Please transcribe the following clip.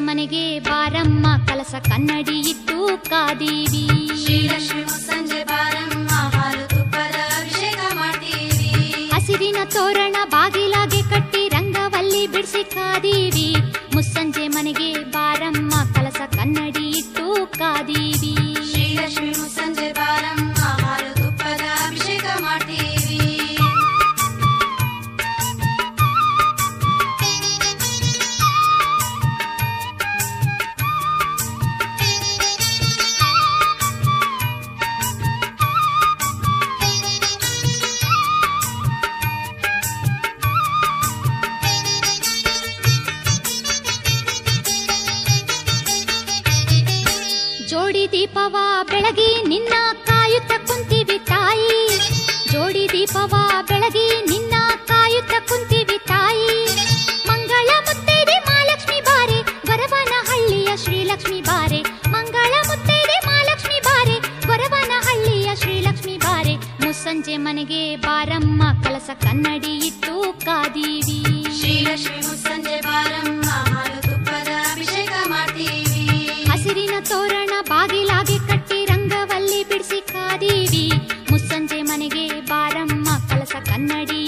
ಮನೆಗೆ ಬಾರಮ್ಮ ಕಲಸ ಕನ್ನಡಿ ಇಟ್ಟು ಕಾದೀವಿ ಶ್ರೀಲಕ್ಷ್ಮಿ ಮುಸ್ಸಂಜೆ ಬಾರಮ್ಮ ಹಾಲು ತುಪ್ಪದ ಅಭಿಷೇಕ ಮಾಡ್ತೀವಿ ಹಸಿರಿನ ತೋರಣ ಬಾಗಿಲಾಗೆ ಕಟ್ಟಿ ರಂಗವಲ್ಲಿ ಬಿಡಿಸಿ ಕಾದೀವಿ ಮುಸ್ಸಂಜೆ ಮನೆಗೆ ಬಾರಮ್ಮ ಕಲಸ ಕನ್ನಡಿ ಇಟ್ಟು ಕಾದೀವಿ ಶ್ರೀಲಕ್ಷ್ಮಿ ಮುಸ್ಸಂಜೆ ಬಾರಮ್ಮ ಹಾಲು ತುಪ್ಪದ ಅಭಿಷೇಕ ಮಾಡ್ತೀವಿ ಜೋಡಿ ದೀಪವ ಬೆಳಗಿ ನಿನ್ನ ಕಾಯುತ್ತ ಕುಂತೀವಿ ತಾಯಿ ಜೋಡಿ ದೀಪವ ಬೆಳಗಿ ನಿನ್ನ ಕಾಯುತ್ತ ಕುಂತೀವಿ ತಾಯಿ ಮಂಗಳ ಮುತ್ತೈದೆ ಮಹಾಲಕ್ಷ್ಮಿ ಬಾರೆ ಗೊರವನ ಹಳ್ಳಿಯ ಶ್ರೀಲಕ್ಷ್ಮಿ ಬಾರೆ ಮಂಗಳ ಮುತ್ತೈದೆ ಮಹಾಲಕ್ಷ್ಮಿ ಬಾರೆ ಗೊರವನ ಹಳ್ಳಿಯ ಶ್ರೀಲಕ್ಷ್ಮಿ ಬಾರೆ ಮುಸ್ಸಂಜೆ ಮನೆಗೆ ಬಾರಮ್ಮ ಕಲಸ ಕನ್ನಡಿ ಇಟ್ಟು ಕಾದೀವಿ ಶ್ರೀಲಕ್ಷ್ಮಿ ಮುಸ್ಸಂಜೆ ಬಾರಮ್ಮ ಹಾಲು ತುಪ್ಪದ ಅಭಿಷೇಕ ಮಾಡ್ತೀವಿ ಹಸಿರಿನ ತೋರಣ ಬಾಗಿಲಾಗೆ ಕಟ್ಟಿ ರಂಗವಲ್ಲಿ ಬಿಡಿಸಿ ಕಾದೀವಿ ಮುಸ್ಸಂಜೆ ಮನೆಗೆ ಬಾರಮ್ಮ ಕಲಸ ಕನ್ನಡಿ